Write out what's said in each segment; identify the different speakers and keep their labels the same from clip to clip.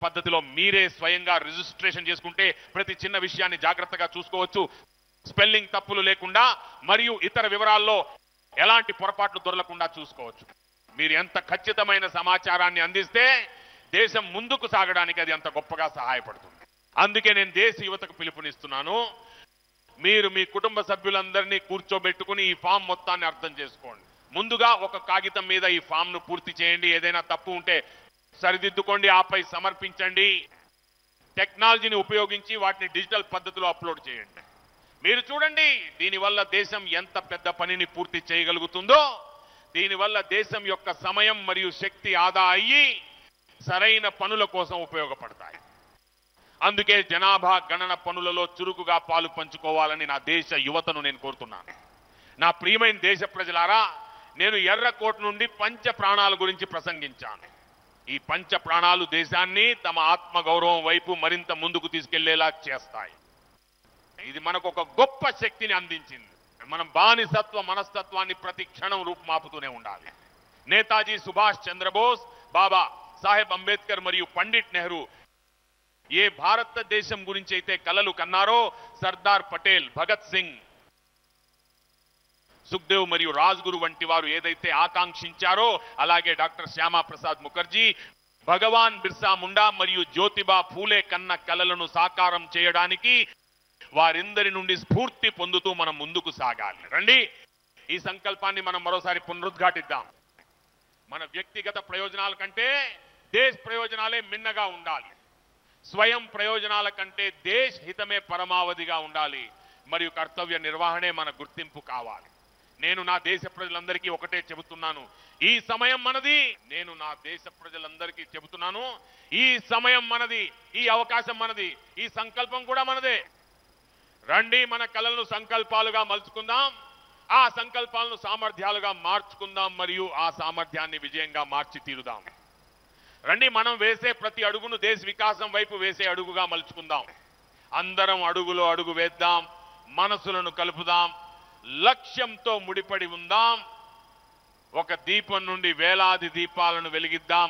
Speaker 1: పద్ధతిలో మీరే స్వయంగా రిజిస్ట్రేషన్ చేసుకుంటే ప్రతి చిన్న విషయాన్ని జాగ్రత్తగా చూసుకోవచ్చు స్పెల్లింగ్ తప్పులు లేకుండా మరియు ఇతర వివరాల్లో ఎలాంటి పొరపాట్లు దొరలకుండా చూసుకోవచ్చు మీరు ఎంత ఖచ్చితమైన సమాచారాన్ని అందిస్తే దేశం ముందుకు సాగడానికి అది అంత గొప్పగా సహాయపడుతుంది అందుకే నేను దేశ యువతకు పిలుపునిస్తున్నాను మీరు మీ కుటుంబ సభ్యులందరినీ కూర్చోబెట్టుకుని ఈ ఫామ్ మొత్తాన్ని అర్థం చేసుకోండి ముందుగా ఒక కాగితం మీద ఈ ఫామ్ ను పూర్తి చేయండి ఏదైనా తప్పు ఉంటే సరిదిద్దుకోండి ఆపై సమర్పించండి టెక్నాలజీని ఉపయోగించి వాటిని డిజిటల్ పద్ధతిలో అప్లోడ్ చేయండి మీరు చూడండి దీనివల్ల దేశం ఎంత పెద్ద పనిని పూర్తి చేయగలుగుతుందో దీనివల్ల దేశం యొక్క సమయం మరియు శక్తి ఆదా అయ్యి సరైన పనుల కోసం ఉపయోగపడతాయి అందుకే జనాభా గణన పనులలో చురుకుగా పాలు పంచుకోవాలని నా దేశ యువతను నేను కోరుతున్నాను నా ప్రియమైన దేశ ప్రజలారా నేను ఎర్రకోట నుండి పంచ ప్రాణాల గురించి ప్రసంగించాను ఈ పంచ ప్రాణాలు దేశాన్ని తమ ఆత్మ గౌరవం వైపు మరింత ముందుకు తీసుకెళ్లేలా చేస్తాయి ఇది మనకు ఒక గొప్ప శక్తిని అందించింది మనం బానిసత్వ మనస్తత్వాన్ని ప్రతి క్షణం రూపుమాపుతూనే ఉండాలి నేతాజీ సుభాష్ చంద్రబోస్ బాబా సాహెబ్ అంబేద్కర్ మరియు పండిట్ నెహ్రూ ఏ భారతదేశం గురించి అయితే కలలు కన్నారో సర్దార్ పటేల్ భగత్ సింగ్ సుఖ్దేవ్ మరియు రాజ్గురు వంటి వారు ఏదైతే ఆకాంక్షించారో అలాగే డాక్టర్ శ్యామా ప్రసాద్ ముఖర్జీ భగవాన్ బిర్సా ముండా మరియు జ్యోతిబా ఫూలే కన్న కలలను సాకారం చేయడానికి వారిందరి నుండి స్ఫూర్తి పొందుతూ మనం ముందుకు సాగాలి రండి ఈ సంకల్పాన్ని మనం మరోసారి పునరుద్ఘాటిద్దాం మన వ్యక్తిగత ప్రయోజనాల కంటే దేశ ప్రయోజనాలే మిన్నగా ఉండాలి స్వయం ప్రయోజనాల కంటే దేశ్ హితమే పరమావధిగా ఉండాలి మరియు కర్తవ్య నిర్వహణే మన గుర్తింపు కావాలి నేను నా దేశ ప్రజలందరికీ ఒకటే చెబుతున్నాను ఈ సమయం మనది నేను నా దేశ ప్రజలందరికీ చెబుతున్నాను ఈ సమయం మనది ఈ అవకాశం మనది ఈ సంకల్పం కూడా మనదే రండి మన కళలను సంకల్పాలుగా మలుచుకుందాం ఆ సంకల్పాలను సామర్థ్యాలుగా మార్చుకుందాం మరియు ఆ సామర్థ్యాన్ని విజయంగా మార్చి తీరుదాం రండి మనం వేసే ప్రతి అడుగును దేశ వికాసం వైపు వేసే అడుగుగా మలుచుకుందాం అందరం అడుగులో అడుగు వేద్దాం మనసులను కలుపుదాం లక్ష్యంతో ముడిపడి ఉందాం ఒక దీపం నుండి వేలాది దీపాలను వెలిగిద్దాం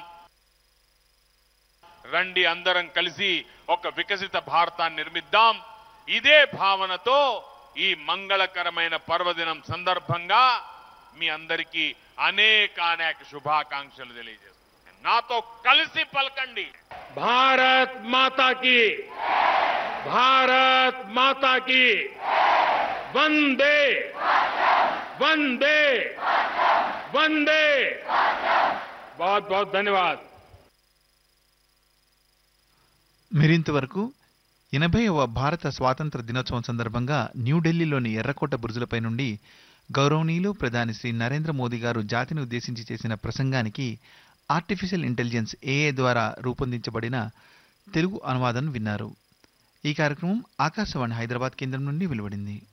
Speaker 1: రండి అందరం కలిసి ఒక వికసిత భారతాన్ని నిర్మిద్దాం ఇదే భావనతో ఈ మంగళకరమైన పర్వదినం సందర్భంగా మీ అందరికీ అనేక అనేక శుభాకాంక్షలు తెలియజేస్తున్నాను నాతో కలిసి పలకండి
Speaker 2: भारत माता की भारत माता की वंदे वंदे वंदे बहुत बहुत धन्यवाद
Speaker 3: మీరింతవరకు ఎనభైవ భారత స్వాతంత్ర దినోత్సవం సందర్భంగా న్యూఢిల్లీలోని ఎర్రకోట బురుజులపై నుండి గౌరవనీయులు ప్రధాని శ్రీ నరేంద్ర మోదీ గారు జాతిని ఉద్దేశించి చేసిన ప్రసంగానికి ఆర్టిఫిషియల్ ఇంటెలిజెన్స్ ఏఏ ద్వారా రూపొందించబడిన తెలుగు అనువాదం విన్నారు ఈ కార్యక్రమం ఆకాశవాణి హైదరాబాద్ కేంద్రం నుండి వెలువడింది